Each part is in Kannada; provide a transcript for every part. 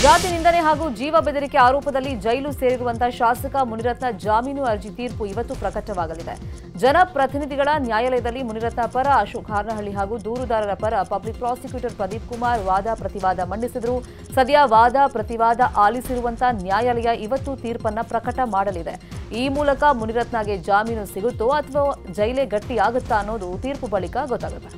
ಜಾತಿ ನಿಂದನೆ ಹಾಗೂ ಜೀವ ಬೆದರಿಕೆ ಆರೋಪದಲ್ಲಿ ಜೈಲು ಸೇರಿರುವಂತಹ ಶಾಸಕ ಮುನಿರತ್ನ ಜಾಮೀನು ಅರ್ಜಿ ತೀರ್ಪು ಇವತ್ತು ಪ್ರಕಟವಾಗಲಿದೆ ಜನಪ್ರತಿನಿಧಿಗಳ ನ್ಯಾಯಾಲಯದಲ್ಲಿ ಮುನಿರತ್ನ ಪರ ಅಶೋಕ್ ಹಾರ್ನಹಳ್ಳಿ ಹಾಗೂ ದೂರುದಾರರ ಪರ ಪಬ್ಲಿಕ್ ಪ್ರಾಸಿಕ್ಯೂಟರ್ ಪ್ರದೀಪ್ ಕುಮಾರ್ ವಾದ ಪ್ರತಿವಾದ ಮಂಡಿಸಿದರು ಸದ್ಯ ವಾದ ಪ್ರತಿವಾದ ಆಲಿಸಿರುವಂತಹ ನ್ಯಾಯಾಲಯ ಇವತ್ತು ತೀರ್ಪನ್ನ ಪ್ರಕಟ ಮಾಡಲಿದೆ ಈ ಮೂಲಕ ಮುನಿರತ್ನಗೆ ಜಾಮೀನು ಸಿಗುತ್ತೋ ಅಥವಾ ಜೈಲೇ ಗಟ್ಟಿಯಾಗುತ್ತಾ ಅನ್ನೋದು ತೀರ್ಪು ಬಳಿಕ ಗೊತ್ತಾಗುತ್ತೆ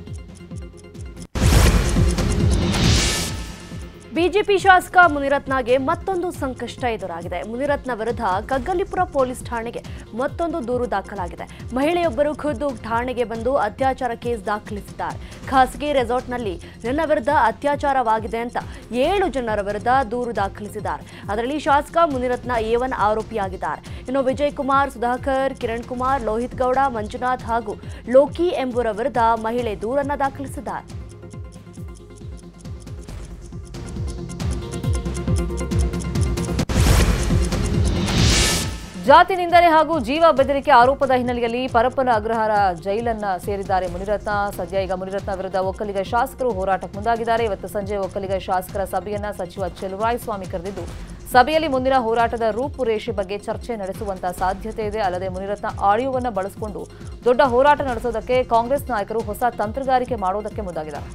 ಬಿಜೆಪಿ ಶಾಸಕ ಮುನಿರತ್ನಗೆ ಮತ್ತೊಂದು ಸಂಕಷ್ಟ ಎದುರಾಗಿದೆ ಮುನಿರತ್ನ ವಿರುದ್ಧ ಕಗ್ಗಲಿಪುರ ಪೊಲೀಸ್ ಠಾಣೆಗೆ ಮತ್ತೊಂದು ದೂರು ದಾಖಲಾಗಿದೆ ಮಹಿಳೆಯೊಬ್ಬರು ಖುದ್ದು ಠಾಣೆಗೆ ಬಂದು ಅತ್ಯಾಚಾರ ಕೇಸ್ ದಾಖಲಿಸಿದ್ದಾರೆ ಖಾಸಗಿ ರೆಸಾರ್ಟ್ನಲ್ಲಿ ನನ್ನ ವಿರುದ್ಧ ಅತ್ಯಾಚಾರವಾಗಿದೆ ಅಂತ ಏಳು ಜನರ ವಿರುದ್ಧ ದೂರು ದಾಖಲಿಸಿದ್ದಾರೆ ಅದರಲ್ಲಿ ಶಾಸಕ ಮುನಿರತ್ನ ಎ ಒನ್ ಆರೋಪಿಯಾಗಿದ್ದಾರೆ ಇನ್ನು ವಿಜಯ್ ಕುಮಾರ್ ಸುಧಾಕರ್ ಕಿರಣ್ ಕುಮಾರ್ ಲೋಹಿತ್ ಗೌಡ ಮಂಜುನಾಥ್ ಹಾಗೂ ಲೋಕಿ ಎಂಬುವರ ವಿರುದ್ಧ ಮಹಿಳೆ ದೂರನ್ನ ದಾಖಲಿಸಿದ್ದಾರೆ ಜಾತಿ ನಿಂದನೆ ಹಾಗೂ ಜೀವ ಬೆದರಿಕೆ ಆರೋಪದ ಹಿನ್ನೆಲೆಯಲ್ಲಿ ಪರಪ್ಪನ ಅಗ್ರಹಾರ ಜೈಲನ್ನ ಸೇರಿದ್ದಾರೆ ಮುನಿರತ್ನ ಸದ್ಯ ಈಗ ಮುನಿರತ್ನ ವಿರುದ್ಧ ಒಕ್ಕಲಿಗ ಶಾಸಕರು ಹೋರಾಟಕ್ಕೆ ಮುಂದಾಗಿದ್ದಾರೆ ಇವತ್ತು ಸಂಜೆ ಒಕ್ಕಲಿಗ ಶಾಸಕರ ಸಭೆಯನ್ನ ಸಚಿವ ಚೆಲುವರಾಯಸ್ವಾಮಿ ಕರೆದಿದ್ದು ಸಭೆಯಲ್ಲಿ ಮುಂದಿನ ಹೋರಾಟದ ರೂಪುರೇಷೆ ಬಗ್ಗೆ ಚರ್ಚೆ ನಡೆಸುವಂತ ಸಾಧ್ಯತೆ ಇದೆ ಅಲ್ಲದೆ ಮುನಿರತ್ನ ಆಡಿಯೋವನ್ನ ಬಳಸಿಕೊಂಡು ದೊಡ್ಡ ಹೋರಾಟ ನಡೆಸೋದಕ್ಕೆ ಕಾಂಗ್ರೆಸ್ ನಾಯಕರು ಹೊಸ ತಂತ್ರಗಾರಿಕೆ ಮಾಡೋದಕ್ಕೆ ಮುಂದಾಗಿದ್ದಾರೆ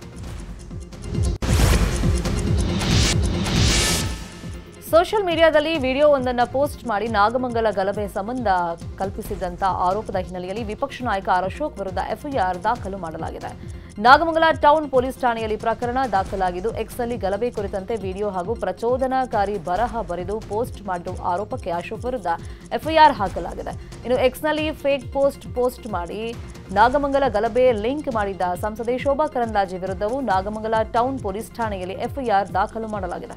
ಸೋಷಿಯಲ್ ಮೀಡಿಯಾದಲ್ಲಿ ವಿಡಿಯೋವೊಂದನ್ನು ಪೋಸ್ಟ್ ಮಾಡಿ ನಾಗಮಂಗಲ ಗಲಭೆ ಸಂಬಂಧ ಕಲ್ಪಿಸಿದಂತ ಆರೋಪದ ಹಿನ್ನೆಲೆಯಲ್ಲಿ ವಿಪಕ್ಷ ನಾಯಕ ಆರ್ ಅಶೋಕ್ ವಿರುದ್ಧ ಎಫ್ಐಆರ್ ದಾಖಲು ಮಾಡಲಾಗಿದೆ ನಾಗಮಂಗಲ ಟೌನ್ ಪೊಲೀಸ್ ಠಾಣೆಯಲ್ಲಿ ಪ್ರಕರಣ ದಾಖಲಾಗಿದ್ದು ಎಕ್ಸ್ನಲ್ಲಿ ಗಲಭೆ ಕುರಿತಂತೆ ವಿಡಿಯೋ ಹಾಗೂ ಪ್ರಚೋದನಾಕಾರಿ ಬರಹ ಬರೆದು ಪೋಸ್ಟ್ ಮಾಡಿರುವ ಆರೋಪಕ್ಕೆ ಅಶೋಕ್ ವಿರುದ್ಧ ಎಫ್ಐಆರ್ ಹಾಕಲಾಗಿದೆ ಇನ್ನು ಎಕ್ಸ್ನಲ್ಲಿ ಫೇಕ್ ಪೋಸ್ಟ್ ಪೋಸ್ಟ್ ಮಾಡಿ ನಾಗಮಂಗಲ ಗಲಭೆ ಲಿಂಕ್ ಮಾಡಿದ್ದ ಸಂಸದೆ ಶೋಭಾ ಕರಂದ್ಲಾಜೆ ವಿರುದ್ಧವೂ ನಾಗಮಂಗಲ ಟೌನ್ ಪೊಲೀಸ್ ಠಾಣೆಯಲ್ಲಿ ಎಫ್ಐಆರ್ ದಾಖಲು ಮಾಡಲಾಗಿದೆ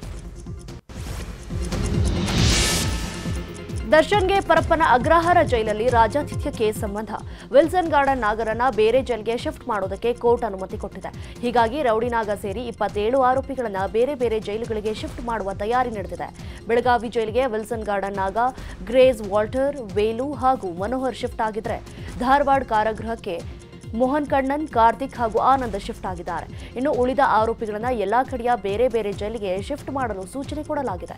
ದರ್ಶನ್ಗೆ ಪರಪ್ಪನ ಅಗ್ರಹಾರ ಜೈಲಲ್ಲಿ ರಾಜಾತಿಥ್ಯ ಕೇಸ್ ಸಂಬಂಧ ವಿಲ್ಸನ್ ಗಾರ್ಡನ್ ನಾಗರನ್ನ ಬೇರೆ ಜೈಲ್ಗೆ ಶಿಫ್ಟ್ ಮಾಡೋದಕ್ಕೆ ಕೋರ್ಟ್ ಅನುಮತಿ ಕೊಟ್ಟಿದೆ ಹೀಗಾಗಿ ರೌಡಿ ನಾಗ ಸೇರಿ ಇಪ್ಪತ್ತೇಳು ಆರೋಪಿಗಳನ್ನ ಬೇರೆ ಬೇರೆ ಜೈಲುಗಳಿಗೆ ಶಿಫ್ಟ್ ಮಾಡುವ ತಯಾರಿ ನಡೆದಿದೆ ಬೆಳಗಾವಿ ಜೈಲಿಗೆ Wilson Garden Naga Grace Walter Velu ಹಾಗೂ ಮನೋಹರ್ ಶಿಫ್ಟ್ ಆಗಿದ್ರೆ ಧಾರವಾಡ ಕಾರಾಗೃಹಕ್ಕೆ ಮೋಹನ್ ಕಣ್ಣನ್ ಕಾರ್ತಿಕ್ ಹಾಗೂ ಆನಂದ್ ಶಿಫ್ಟ್ ಆಗಿದ್ದಾರೆ ಇನ್ನು ಉಳಿದ ಆರೋಪಿಗಳನ್ನ ಎಲ್ಲಾ ಕಡೆಯ ಬೇರೆ ಬೇರೆ ಜೈಲಿಗೆ ಶಿಫ್ಟ್ ಮಾಡಲು ಸೂಚನೆ ಕೊಡಲಾಗಿದೆ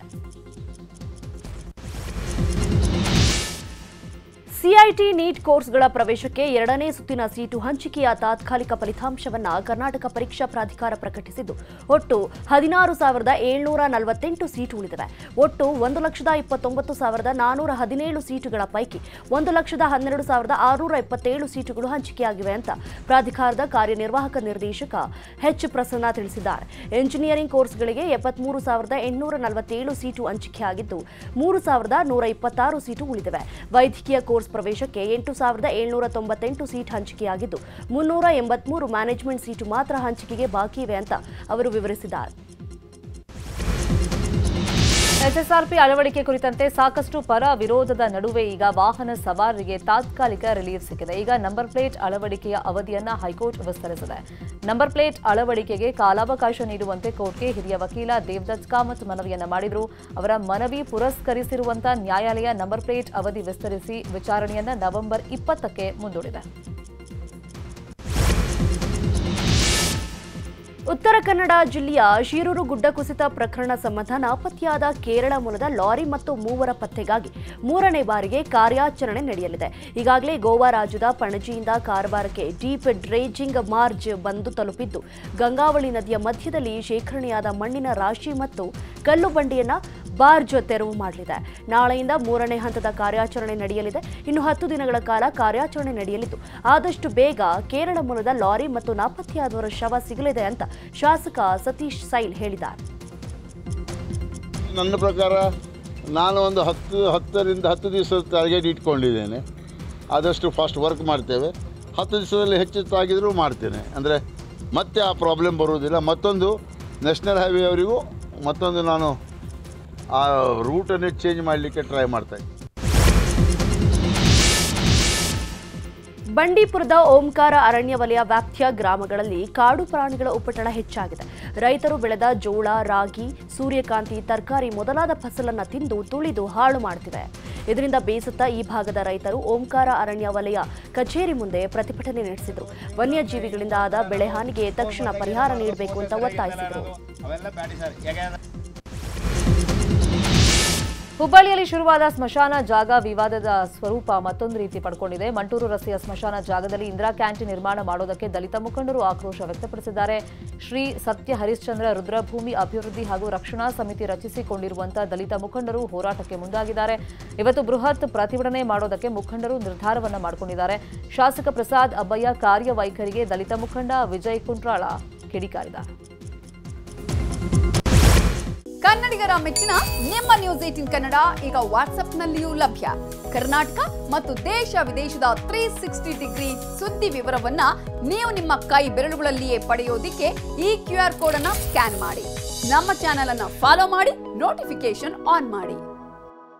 ಸಿಐಟಿ ನೀಟ್ ಕೋರ್ಸ್ಗಳ ಪ್ರವೇಶಕ್ಕೆ ಎರಡನೇ ಸುತ್ತಿನ ಸೀಟು ಹಂಚಿಕೆಯ ತಾತ್ಕಾಲಿಕ ಫಲಿತಾಂಶವನ್ನ ಕರ್ನಾಟಕ ಪರೀಕ್ಷಾ ಪ್ರಾಧಿಕಾರ ಪ್ರಕಟಿಸಿದ್ದು ಒಟ್ಟು ಹದಿನಾರು ಸಾವಿರದ ಏಳ್ನೂರ ನಲವತ್ತೆಂಟು ಸೀಟು ಉಳಿದಿವೆ ಒಟ್ಟು ಒಂದು ಲಕ್ಷದ ಇಪ್ಪತ್ತೊಂಬತ್ತು ಸಾವಿರದ ನಾನೂರ ಹದಿನೇಳು ಸೀಟುಗಳ ಪೈಕಿ ಒಂದು ಲಕ್ಷದ ಹನ್ನೆರಡು ಸಾವಿರದ ಆರುನೂರ ಇಪ್ಪತ್ತೇಳು ಸೀಟುಗಳು ಹಂಚಿಕೆಯಾಗಿವೆ ಅಂತ ಪ್ರಾಧಿಕಾರದ ಕಾರ್ಯನಿರ್ವಾಹಕ ನಿರ್ದೇಶಕ ಎಚ್ ಪ್ರಸನ್ನ ತಿಳಿಸಿದ್ದಾರೆ ಎಂಜಿನಿಯರಿಂಗ್ ಕೋರ್ಸ್ಗಳಿಗೆ ಎಪ್ಪತ್ಮೂರು ಸಾವಿರದ ಎಂಟುನೂರ ನಲವತ್ತೇಳು ಸೀಟು ಹಂಚಿಕೆಯಾಗಿದ್ದು ಮೂರು ಸಾವಿರದ ನೂರ ಇಪ್ಪತ್ತಾರು ಸೀಟು ಉಳಿದಿವೆ ವೈದ್ಯಕೀಯ ಕೋರ್ಸ್ ಪ್ರವೇಶಕ್ಕೆ ಎಂಟು ಸಾವಿರದ ಏಳ್ನೂರ ತೊಂಬತ್ತೆಂಟು ಸೀಟ್ ಹಂಚಿಕೆಯಾಗಿದ್ದು ಮುನ್ನೂರ ಎಂಬತ್ಮೂರು ಮ್ಯಾನೇಜ್ಮೆಂಟ್ ಸೀಟು ಮಾತ್ರ ಹಂಚಿಕೆಗೆ ಬಾಕಿ ಇವೆ ಅಂತ ಅವರು ವಿವರಿಸಿದ್ದಾರೆ ಎಸ್ಎಸ್ಆರ್ಪಿ ಅಳವಡಿಕೆ ಕುರಿತಂತೆ ಸಾಕಷ್ಟು ಪರ ವಿರೋಧದ ನಡುವೆ ಈಗ ವಾಹನ ಸವಾರರಿಗೆ ತಾತ್ಕಾಲಿಕ ರಿಲೀಫ್ ಸಿಕ್ಕಿದೆ ಈಗ ನಂಬರ್ ಪ್ಲೇಟ್ ಅಳವಡಿಕೆಯ ಅವಧಿಯನ್ನ ಹೈಕೋರ್ಟ್ ವಿಸ್ತರಿಸಿದೆ ನಂಬರ್ ಪ್ಲೇಟ್ ಅಳವಡಿಕೆಗೆ ಕಾಲಾವಕಾಶ ನೀಡುವಂತೆ ಕೋರ್ಟ್ಗೆ ಹಿರಿಯ ವಕೀಲ ದೇವದತ್ ಕಾಮತ್ ಮನವಿಯನ್ನ ಮಾಡಿದ್ರು ಅವರ ಮನವಿ ಪುರಸ್ಕರಿಸಿರುವಂತಹ ನ್ಯಾಯಾಲಯ ನಂಬರ್ ಪ್ಲೇಟ್ ಅವಧಿ ವಿಸ್ತರಿಸಿ ವಿಚಾರಣೆಯನ್ನ ನವೆಂಬರ್ ಇಪ್ಪತ್ತಕ್ಕೆ ಮುಂದೂಡಿದೆ ಉತ್ತರ ಕನ್ನಡ ಜಿಲ್ಲೆಯ ಶೀರೂರು ಗುಡ್ಡ ಕುಸಿತ ಪ್ರಕರಣ ಸಂಬಂಧ ನಾಪತ್ತೆಯಾದ ಕೇರಳ ಮೂಲದ ಲಾರಿ ಮತ್ತು ಮೂವರ ಪತ್ತೆಗಾಗಿ ಮೂರನೇ ಬಾರಿಗೆ ಕಾರ್ಯಾಚರಣೆ ನಡೆಯಲಿದೆ ಈಗಾಗಲೇ ಗೋವಾ ರಾಜ್ಯದ ಪಣಜಿಯಿಂದ ಕಾರವಾರಕ್ಕೆ ಡೀಪ್ ಡ್ರೇಜಿಂಗ್ ಮಾರ್ಜ್ ಬಂದು ತಲುಪಿದ್ದು ಗಂಗಾವಳಿ ನದಿಯ ಮಧ್ಯದಲ್ಲಿ ಶೇಖರಣೆಯಾದ ಮಣ್ಣಿನ ರಾಶಿ ಮತ್ತು ಕಲ್ಲು ಬಂಡೆಯನ್ನ ಬಾರ್ಜ್ ತೆರವು ಮಾಡಲಿದೆ ನಾಳೆಯಿಂದ ಮೂರನೇ ಹಂತದ ಕಾರ್ಯಾಚರಣೆ ನಡೆಯಲಿದೆ ಇನ್ನು ಹತ್ತು ದಿನಗಳ ಕಾಲ ಕಾರ್ಯಾಚರಣೆ ನಡೆಯಲಿದ್ದು ಆದಷ್ಟು ಬೇಗ ಕೇರಳ ಮೂಲದ ಲಾರಿ ಮತ್ತು ನಾಪತ್ತೆಯಾದವರ ಶವ ಸಿಗಲಿದೆ ಅಂತ ಶಾಸಕ ಸತೀಶ್ ಸೈಲ್ ಹೇಳಿದ್ದಾರೆ ನನ್ನ ಪ್ರಕಾರ ನಾನು ಒಂದು ಹತ್ತು ಹತ್ತರಿಂದ ಹತ್ತು ದಿವಸದ ಟಾರ್ಗೆಟ್ ಇಟ್ಕೊಂಡಿದ್ದೇನೆ ಆದಷ್ಟು ಫಾಸ್ಟ್ ವರ್ಕ್ ಮಾಡ್ತೇವೆ ಹತ್ತು ದಿವಸದಲ್ಲಿ ಹೆಚ್ಚೆತ್ತಾಗಿದ್ರೂ ಮಾಡ್ತೇನೆ ಅಂದರೆ ಮತ್ತೆ ಆ ಪ್ರಾಬ್ಲಮ್ ಬರುವುದಿಲ್ಲ ಮತ್ತೊಂದು ನ್ಯಾಷನಲ್ ಹೈವೇ ಅವರಿಗೂ ಮತ್ತೊಂದು ನಾನು ಆ ರೂಟನ್ನೇ ಚೇಂಜ್ ಮಾಡಲಿಕ್ಕೆ ಟ್ರೈ ಮಾಡ್ತಾಯಿದ್ದೆ ಬಂಡೀಪುರದ ಓಂಕಾರ ಅರಣ್ಯ ವಲಯ ವ್ಯಾಪ್ತಿಯ ಗ್ರಾಮಗಳಲ್ಲಿ ಕಾಡು ಪ್ರಾಣಿಗಳ ಉಪಟಳ ಹೆಚ್ಚಾಗಿದೆ ರೈತರು ಬೆಳೆದ ಜೋಳ ರಾಗಿ ಸೂರ್ಯಕಾಂತಿ ತರಕಾರಿ ಮೊದಲಾದ ಫಸಲನ್ನ ತಿಂದು ತುಳಿದು ಹಾಳು ಮಾಡ್ತಿವೆ ಇದರಿಂದ ಬೇಸತ್ತ ಈ ಭಾಗದ ರೈತರು ಓಂಕಾರ ಅರಣ್ಯ ವಲಯ ಕಚೇರಿ ಮುಂದೆ ಪ್ರತಿಭಟನೆ ನಡೆಸಿದರು ವನ್ಯಜೀವಿಗಳಿಂದ ಆದ ಬೆಳೆ ಹಾನಿಗೆ ತಕ್ಷಣ ಪರಿಹಾರ ನೀಡಬೇಕು ಅಂತ ಒತ್ತಾಯಿಸಿದರು ಹುಬ್ಬಳ್ಳಿಯಲ್ಲಿ ಶುರುವಾದ ಸ್ಮಶಾನ ಜಾಗ ವಿವಾದದ ಸ್ವರೂಪ ಮತ್ತೊಂದು ರೀತಿ ಪಡ್ಕೊಂಡಿದೆ ಮಂಟೂರು ರಸ್ತೆಯ ಸ್ಮಶಾನ ಜಾಗದಲ್ಲಿ ಇಂದಿರಾ ಕ್ಯಾಂಟೀನ್ ನಿರ್ಮಾಣ ಮಾಡೋದಕ್ಕೆ ದಲಿತ ಮುಖಂಡರು ಆಕ್ರೋಶ ವ್ಯಕ್ತಪಡಿಸಿದ್ದಾರೆ ಶ್ರೀ ಸತ್ಯ ಹರಿಶ್ಚಂದ್ರ ರುದ್ರಭೂಮಿ ಅಭಿವೃದ್ಧಿ ಹಾಗೂ ರಕ್ಷಣಾ ಸಮಿತಿ ರಚಿಸಿಕೊಂಡಿರುವಂತಹ ದಲಿತ ಮುಖಂಡರು ಹೋರಾಟಕ್ಕೆ ಮುಂದಾಗಿದ್ದಾರೆ ಇವತ್ತು ಬೃಹತ್ ಪ್ರತಿಭಟನೆ ಮಾಡೋದಕ್ಕೆ ಮುಖಂಡರು ನಿರ್ಧಾರವನ್ನ ಮಾಡಿಕೊಂಡಿದ್ದಾರೆ ಶಾಸಕ ಪ್ರಸಾದ್ ಅಬ್ಬಯ್ಯ ಕಾರ್ಯವೈಖರಿಗೆ ದಲಿತ ಮುಖಂಡ ವಿಜಯ್ ಕುಂಟ್ರಾಳ ಕಿಡಿಕಾರಿದ್ದಾರೆ ಕನ್ನಡಿಗರ ಮೆಚ್ಚಿನ ನಿಮ್ಮ ನ್ಯೂಸ್ ಏಟಿನ್ ಕನ್ನಡ ಈಗ ವಾಟ್ಸ್ಆಪ್ನಲ್ಲಿಯೂ ಲಭ್ಯ ಕರ್ನಾಟಕ ಮತ್ತು ದೇಶ ವಿದೇಶದ ತ್ರೀ ಸಿಕ್ಸ್ಟಿ ಡಿಗ್ರಿ ಸುದ್ದಿ ವಿವರವನ್ನ ನೀವು ನಿಮ್ಮ ಕೈ ಬೆರಳುಗಳಲ್ಲಿಯೇ ಪಡೆಯೋದಿಕ್ಕೆ ಈ ಕ್ಯೂ ಆರ್ ಕೋಡ್ ಅನ್ನ ಸ್ಕ್ಯಾನ್ ಮಾಡಿ ನಮ್ಮ ಚಾನೆಲ್ ಅನ್ನ ಫಾಲೋ ಮಾಡಿ ನೋಟಿಫಿಕೇಶನ್ ಆನ್ ಮಾಡಿ